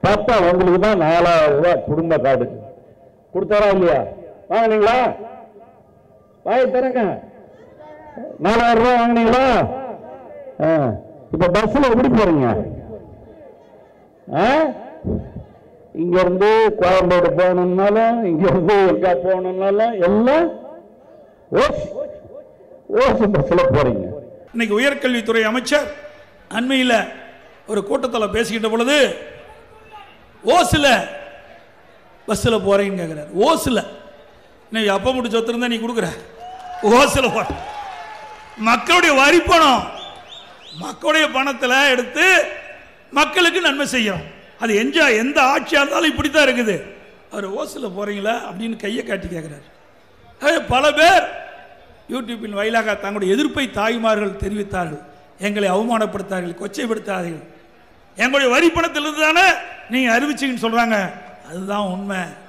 பார்த்தா உங்களுக்கு தான் நாலாயிரம் ரூபாய் குடும்ப கார்டு கொடுத்தாரா இல்லையா வாங்கினீங்களா வாங்கி தரங்க நாலாயிரம் ரூபாய் வாங்கினீங்களா ஆ. இப்ப பஸ்ல எப்படி போறீங்க ஆ? இங்க இருந்து கோயம்பேடு போகணும்னாலும் இங்க இருந்து எங்க போகணும்னாலும் எல்லாம் ஓசி ஓசி பஸ்ல போறீங்க இன்னைக்கு உயர்கல்வித்துறை அமைச்சர் அண்மையில் ஒரு கூட்டத்தில் பேசிக்கிட்ட பொழுது ஓசில் பஸ்ஸில் போகிறேன்னு கேட்குறாரு ஓசில் இன்னைக்கு அப்பா முடி சொத்து இருந்தா நீ கொடுக்குற ஓசில் போற மக்களுடைய வரி பணம் மக்களுடைய பணத்தில் எடுத்து மக்களுக்கு நன்மை செய்யணும் அது என்ஜாய் எந்த ஆட்சியாக இருந்தாலும் இப்படி தான் இருக்குது அவர் ஓசில் போகிறீங்களா அப்படின்னு கையை காட்டி கேட்குறாரு அது பல பேர் யூடியூப்பின் வாயிலாக தங்களுடைய எதிர்ப்பை தாய்மார்கள் தெரிவித்தார்கள் எங்களை அவமானப்படுத்தார்கள் கொச்சைப்படுத்தார்கள் எங்களுடைய வரி பணத்திலிருந்து தானே நீங்கள் அறிவிச்சிங்கன்னு சொல்கிறாங்க அதுதான் உண்மை